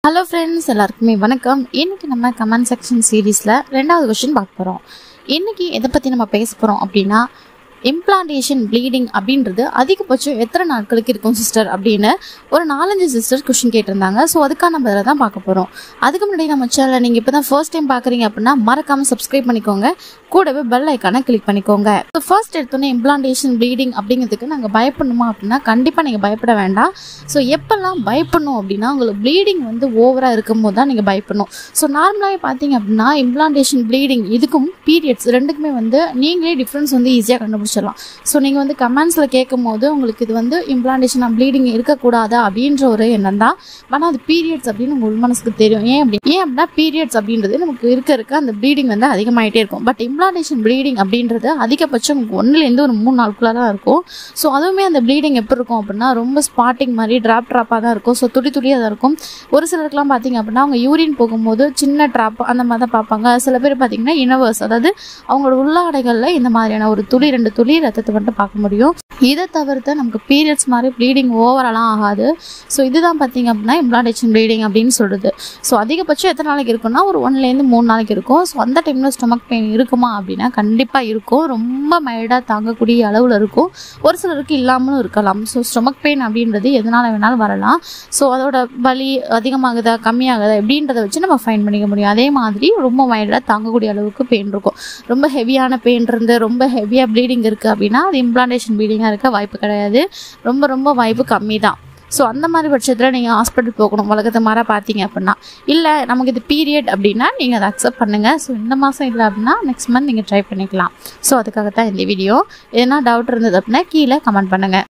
hello friends எல்லாருக்குமே வணக்கம் இன்னைக்கு நம்ம கமெண்ட் செக்ஷன் சீரீஸில் ரெண்டாவது கொஷின் பார்க்க போகிறோம் இன்னைக்கு எதை பற்றி நம்ம பேச போகிறோம் அப்படின்னா இம்ப்ளான்டேஷன் ப்ளீடிங் அப்படின்றது அதிகபட்சம் எத்தனை நாட்களுக்கு இருக்கும் சிஸ்டர் அப்படின்னு ஒரு நாலஞ்சு சிஸ்டர் கொஷின் கேட்டிருந்தாங்க ஸோ அதுக்கான பதிலை தான் பார்க்க போகிறோம் அதுக்கு முன்னாடி நம்ம சேனலை நீங்கள் இப்போ தான் ஃபர்ஸ்ட் டைம் பார்க்குறீங்க அப்படின்னா மறக்காமல் சப்ஸ்கிரைப் பண்ணிக்கோங்க கூடவே பெல் ஐக்கானை கிளிக் பண்ணிக்கோங்க ஸோ ஃபர்ஸ்ட் எடுத்தோன்னே இம்ப்ளான்டேஷன் ப்ளீடிங் அப்படிங்கிறதுக்கு நாங்கள் பயப்படணுமா அப்படின்னா கண்டிப்பாக நீங்கள் பயப்பட வேண்டாம் ஸோ எப்பெல்லாம் பயப்படணும் அப்படின்னா உங்களுக்கு ப்ளீடிங் வந்து ஓவராக இருக்கும் போது தான் நீங்கள் பயப்படணும் ஸோ நார்மலாகவே பார்த்தீங்க அப்படின்னா இம்ப்ளான்டேஷன் ப்ளீடிங் இதுக்கும் பீரியட்ஸ் ரெண்டுக்குமே வந்து நீங்களே டிஃப்ரென்ஸ் வந்து ஈஸியாக கண்டுபிடிச்சிடலாம் ஸோ நீங்கள் வந்து கமெண்ட்ஸில் கேட்கும் போது உங்களுக்கு இது வந்து இம்ப்ளான்டேஷன் ப்ளீடிங் இருக்கக்கூடாதா அப்படின்ற ஒரு எண்ணம் தான் ஆனால் அது பீரியட்ஸ் அப்படின்னு உங்கள் உள் மனசுக்கு தெரியும் ஏன் அப்படி ஏன் அப்படின்னா பீரியட்ஸ் அப்படின்றது நமக்கு இருக்க இருக்க அந்த ப்ளீடிங் வந்து அதிகமாகிட்டே இருக்கும் பட் இம்ப்ளான்டேஷன் ப்ளீடிங் அப்படின்றது அதிகபட்சம் ஒன்றுலேருந்து ஒரு மூணு நாளுக்குள்ளே தான் இருக்கும் ஸோ அதுவுமே அந்த ப்ளீடிங் எப்படி இருக்கும் அப்படின்னா ரொம்ப ஸ்பாட்டிங் மாதிரி ட்ராப் ட்ராப்பாக தான் இருக்கும் ஸோ துளி துளியாக தான் இருக்கும் ஒரு சிலருக்குலாம் பார்த்தீங்க அப்படின்னா அவங்க யூரின் போகும்போது சின்ன ட்ராப் அந்த மாதிரி தான் பார்ப்பாங்க சில பேர் பார்த்தீங்கன்னா இனவர்ஸ் அதாவது அவங்களோட உள்ளாடைகளில் இந்த மாதிரியான ஒரு துளி ரெண்டு துளி ரத்தத்தை மட்டும் பார்க்க முடியும் இதை தவிர்த்து நமக்கு பீரியட்ஸ் மாதிரி ப்ளீடிங் ஓவராலாம் ஆகாது ஸோ இதுதான் பார்த்தீங்க அப்படின்னா இம்ப்ளான்டேஷன் ப்ளீடிங் அப்படின்னு சொல்லுது ஸோ அதிகபட்சம் எத்தனை நாளைக்கு இருக்குன்னா ஒரு ஒன்லேருந்து மூணு நாளைக்கு இருக்கும் ஸோ அந்த டைமில் ஸ்டொமக் பெயின் இருக்குமா அப்படின்னா கண்டிப்பாக இருக்கும் ரொம்ப மைல்டாக தாங்கக்கூடிய அளவில் இருக்கும் ஒரு சிலருக்கு இல்லாமலும் இருக்கலாம் ஸோ ஸ்டொமக் பெயின் அப்படின்றது எதனால் வேணாலும் வரலாம் ஸோ அதோட வலி அதிகமாகுதா கம்மியாகுதா எப்படின்றத வச்சு நம்ம ஃபைன் பண்ணிக்க முடியும் அதே மாதிரி ரொம்ப மைல்டாக தாங்கக்கூடிய அளவுக்கு பெயின் இருக்கும் ரொம்ப ஹெவியான பெயின் இருந்து ரொம்ப ஹெவியாக ப்ளீடிங் இருக்குது அப்படின்னா அது இம்ப்ளான்டேஷன் ப்ளீடிங்காக இருக்க வாய்ப்பு கிடையாது ரொம்ப ரொம்ப வாய்ப்பு கம்மி தான் ஸோ அந்த மாதிரி பட்சத்தில் நீங்கள் ஹாஸ்பிட்டல் போகணும் வழக்கத்தை மாற பார்த்தீங்க அப்படின்னா இல்லை நமக்கு இது பீரியட் அப்படின்னா நீங்கள் அதை அக்செப்ட் பண்ணுங்கள் ஸோ இந்த மாதம் இல்லை அப்படின்னா நெக்ஸ்ட் மந்த் நீங்கள் ட்ரை பண்ணிக்கலாம் ஸோ அதுக்காக தான் இந்த வீடியோ எதனா டவுட் இருந்தது அப்படின்னா கீழே கமெண்ட் பண்ணுங்கள்